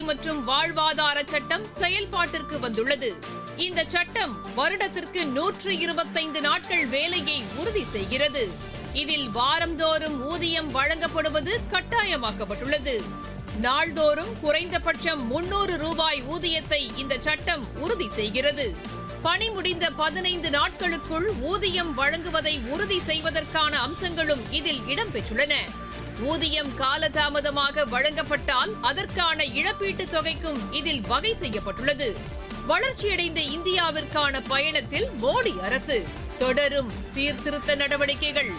மற்றும் வாழ்வாதார சட்டம் செயல்பாட்டிற்கு வந்துள்ளது இந்த சட்டம் வருடத்திற்கு நூற்று இருபத்தைந்து நாட்கள் வேலையை உறுதி செய்கிறது இதில் வாரந்தோறும் ஊதியம் வழங்கப்படுவது கட்டாயமாக்கப்பட்டுள்ளது நாள்தோறும் குறைந்தபட்சம் முன்னூறு ரூபாய் ஊதியத்தை இந்த சட்டம் உறுதி செய்கிறது பணி முடிந்த பதினைந்து நாட்களுக்குள் ஊதியம் வழங்குவதை உறுதி செய்வதற்கான அம்சங்களும் இதில் இடம்பெற்றுள்ளன ஊதியம் காலதாமதமாக வழங்கப்பட்டால் அதற்கான இழப்பீட்டுத் தொகைக்கும் இதில் வகை செய்யப்பட்டுள்ளது வளர்ச்சியடைந்த இந்தியாவிற்கான பயணத்தில் மோடி அரசு தொடரும் சீர்திருத்த நடவடிக்கைகள்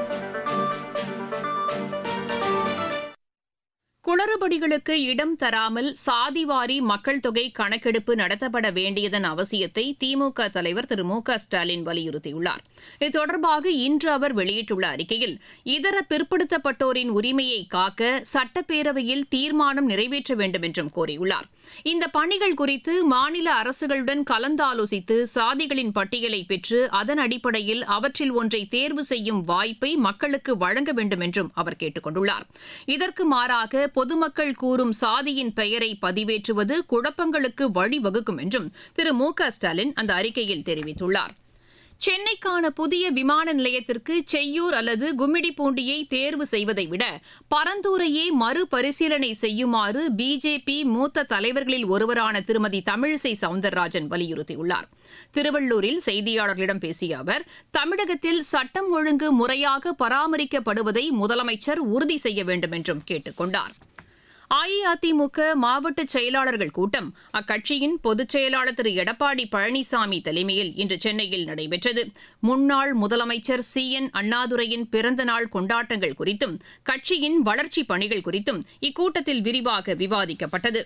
குளறுபடிகளுக்கு இடம் தராமல் சாதிவாரி மக்கள் தொகை கணக்கெடுப்பு நடத்தப்பட வேண்டியதன் அவசியத்தை திமுக தலைவர் திரு மு க ஸ்டாலின் வலியுறுத்தியுள்ளார் இது தொடர்பாக இன்று அவர் வெளியிட்டுள்ள அறிக்கையில் இதர பிற்படுத்தப்பட்டோரின் உரிமையை காக்க சட்டப்பேரவையில் தீர்மானம் நிறைவேற்ற வேண்டும் என்றும் கோரியுள்ளார் இந்த பணிகள் குறித்து மாநில அரசுகளுடன் கலந்தாலோசித்து சாதிகளின் பட்டியலை பெற்று அதன் அடிப்படையில் அவற்றில் ஒன்றை தேர்வு செய்யும் வாய்ப்பை மக்களுக்கு வழங்க வேண்டும் என்றும் அவர் கேட்டுக் கொண்டுள்ளார் இதற்கு மாறாக பொதுமக்கள் கூறும் சாதியின் பெயரை பதிவேற்றுவது குழப்பங்களுக்கு வழிவகுக்கும் என்றும் திரு மு க ஸ்டாலின் அந்த அறிக்கையில் தெரிவித்துள்ளார் சென்னைக்கான புதிய விமான நிலையத்திற்கு செய்யூர் அல்லது கும்மிடிப்பூண்டியை தேர்வு செய்வதை விட பரந்தூரையே மறுபரிசீலனை செய்யுமாறு பிஜேபி மூத்த தலைவர்களில் ஒருவரான திருமதி தமிழிசை சவுந்தரராஜன் வலியுறுத்தியுள்ளார் திருவள்ளூரில் செய்தியாளர்களிடம் பேசிய அவர் தமிழகத்தில் சட்டம் ஒழுங்கு முறையாக பராமரிக்கப்படுவதை முதலமைச்சர் உறுதி செய்ய வேண்டும் என்றும் கேட்டுக் கொண்டார் அஇஅதிமுக மாவட்ட செயலாளர்கள் கூட்டம் அக்கட்சியின் பொதுச் செயலாளர் திரு எடப்பாடி பழனிசாமி தலைமையில் இன்று சென்னையில் நடைபெற்றது முன்னாள் முதலமைச்சர் சி என் அண்ணாதுரையின் பிறந்தநாள் கொண்டாட்டங்கள் குறித்தும் கட்சியின் வளர்ச்சிப் பணிகள் குறித்தும் இக்கூட்டத்தில் விரிவாக விவாதிக்கப்பட்டது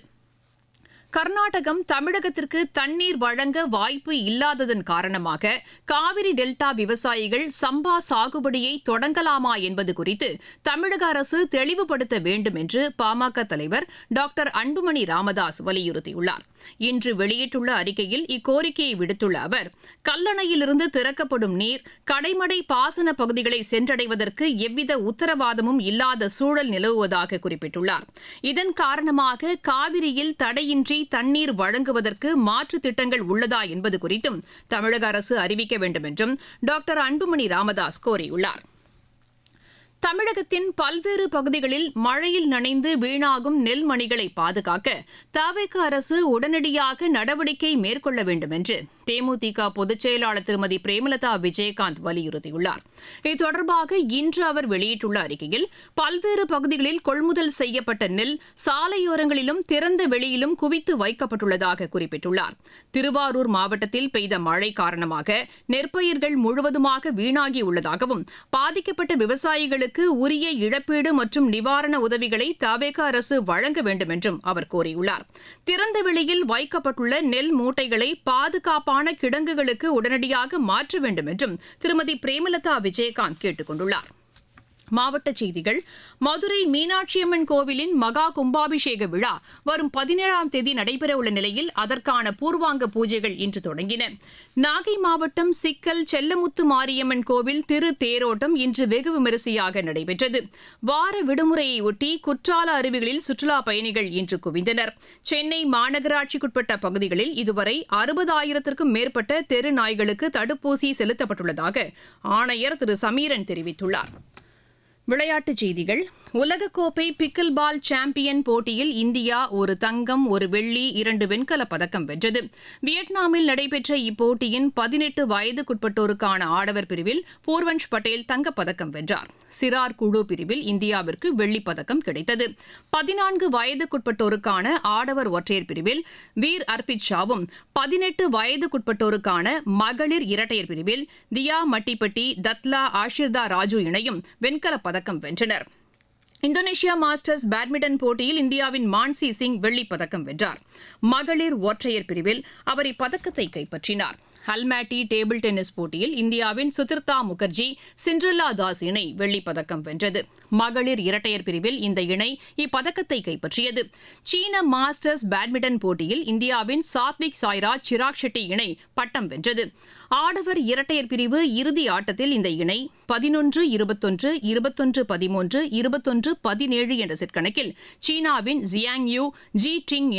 கர்நாடகம் தமிழகத்திற்கு தண்ணீர் வழங்க வாய்ப்பு இல்லாததன் காரணமாக காவிரி டெல்டா விவசாயிகள் சம்பா சாகுபடியை தொடங்கலாமா என்பது குறித்து தமிழக அரசு தெளிவுபடுத்த வேண்டும் என்று பாமக தலைவர் டாக்டர் அன்புமணி ராமதாஸ் வலியுறுத்தியுள்ளார் இன்று வெளியிட்டுள்ள அறிக்கையில் இக்கோரிக்கையை விடுத்துள்ள அவர் கல்லணையிலிருந்து திறக்கப்படும் நீர் கடைமடை பாசன பகுதிகளை சென்றடைவதற்கு எவ்வித உத்தரவாதமும் இல்லாத சூழல் நிலவுவதாக குறிப்பிட்டுள்ளார் இதன் காரணமாக காவிரியில் தடையின்றி தண்ணீர் வழங்குவதற்கு மாற்று திட்டங்கள் உள்ளதா என்பது குறித்தும் தமிழக அரசு அறிவிக்க வேண்டும் என்றும் டாக்டர் அன்புமணி ராமதாஸ் கோரியுள்ளார் தமிழகத்தின் பல்வேறு பகுதிகளில் மழையில் நனைந்து வீணாகும் நெல் மணிகளை பாதுகாக்க தவிக அரசு உடனடியாக நடவடிக்கை மேற்கொள்ள வேண்டும் என்று தேமுதிக பொதுச் செயலாளர் திருமதி பிரேமலதா விஜயகாந்த் வலியுறுத்தியுள்ளார் இது தொடர்பாக இன்று அவர் வெளியிட்டுள்ள அறிக்கையில் பல்வேறு பகுதிகளில் கொள்முதல் செய்யப்பட்ட நெல் சாலையோரங்களிலும் திறந்த வெளியிலும் குவித்து வைக்கப்பட்டுள்ளதாக குறிப்பிட்டுள்ளார் திருவாரூர் மாவட்டத்தில் பெய்த மழை காரணமாக நெற்பயிர்கள் முழுவதுமாக வீணாகியுள்ளதாகவும் பாதிக்கப்பட்ட விவசாயிகளுக்கு உரிய இழப்பீடு மற்றும் நிவாரண உதவிகளை தவேக அரசு வழங்க வேண்டும் என்றும் அவர் கோரியுள்ளார் திறந்த வெளியில் வைக்கப்பட்டுள்ள நெல் மூட்டைகளை பாதுகாப்பான கிடங்குகளுக்கு உடனடியாக மாற்ற வேண்டும் என்றும் திருமதி பிரேமலதா விஜயகாந்த் கேட்டுக் கொண்டுள்ளார் மாவட்டச் செய்திகள் மதுரை மீனாட்சியம்மன் கோவிலின் மகா கும்பாபிஷேக விழா வரும் பதினேழாம் தேதி நடைபெறவுள்ள நிலையில் அதற்கான பூர்வாங்க பூஜைகள் இன்று தொடங்கின நாகை மாவட்டம் சிக்கல் செல்லமுத்து மாரியம்மன் கோவில் திரு தேரோட்டம் இன்று வெகு விமரிசையாக நடைபெற்றது வார விடுமுறையை ஒட்டி குற்றால அருவிகளில் சுற்றுலா பயணிகள் இன்று குவிந்தனர் சென்னை மாநகராட்சிக்குட்பட்ட பகுதிகளில் இதுவரை அறுபதாயிரத்திற்கும் மேற்பட்ட தெரு நாய்களுக்கு தடுப்பூசி செலுத்தப்பட்டுள்ளதாக ஆணையர் திரு சமீரன் தெரிவித்துள்ளார் விளையாட்டுச் செய்திகள் உலகக்கோப்பை பிக்கில் பால் சாம்பியன் போட்டியில் இந்தியா ஒரு தங்கம் ஒரு வெள்ளி இரண்டு வெண்கலப் பதக்கம் வென்றது வியட்நாமில் நடைபெற்ற இப்போட்டியின் பதினெட்டு வயதுக்குட்பட்டோருக்கான ஆடவர் பிரிவில் பூர்வன்ஷ் பட்டேல் தங்கப்பதக்கம் வென்றார் சிறார் குழு பிரிவில் இந்தியாவிற்கு வெள்ளிப் பதக்கம் கிடைத்தது பதினான்கு வயதுக்குட்பட்டோருக்கான ஆடவர் ஒற்றையர் பிரிவில் வீர் அர்பித் ஷாவும் பதினெட்டு வயதுக்குட்பட்டோருக்கான மகளிர் இரட்டையர் பிரிவில் தியா மட்டிப்பட்டி தத்லா ஆஷிர்தா ராஜு இணையும் வெண்கலப் பதக்கம் வென்றனர் இந்தோனேஷியா மாஸ்டர்ஸ் பேட்மிண்டன் போட்டியில் இந்தியாவின் மான்சி சிங் வெள்ளிப் பதக்கம் வென்றார் மகளிர் ஒற்றையர் பிரிவில் அவர் இப்பதக்கத்தை கைப்பற்றினார் ஹல்மேட்டி டேபிள் டென்னிஸ் போட்டியில் இந்தியாவின் சுதிர்தா முகர்ஜி சிண்ட்ரல்லா தாஸ் இணை வெள்ளிப் பதக்கம் வென்றது மகளிர் இரட்டையர் பிரிவில் இந்த இணை இப்பதக்கத்தை கைப்பற்றியது சீன மாஸ்டர்ஸ் பேட்மிண்டன் போட்டியில் இந்தியாவின் சாத்விக் சாய்ராஜ் சிராக் ஷெட்டி இணை பட்டம் வென்றது ஆடவர் இரட்டையர் பிரிவு இறுதி ஆட்டத்தில் இந்த இணை பதினொன்று இருபத்தொன்று இருபத்தொன்று பதிமூன்று இருபத்தொன்று பதினேழு என்ற செட் கணக்கில் சீனாவின் ஜியாங் யூ ஜி டிங்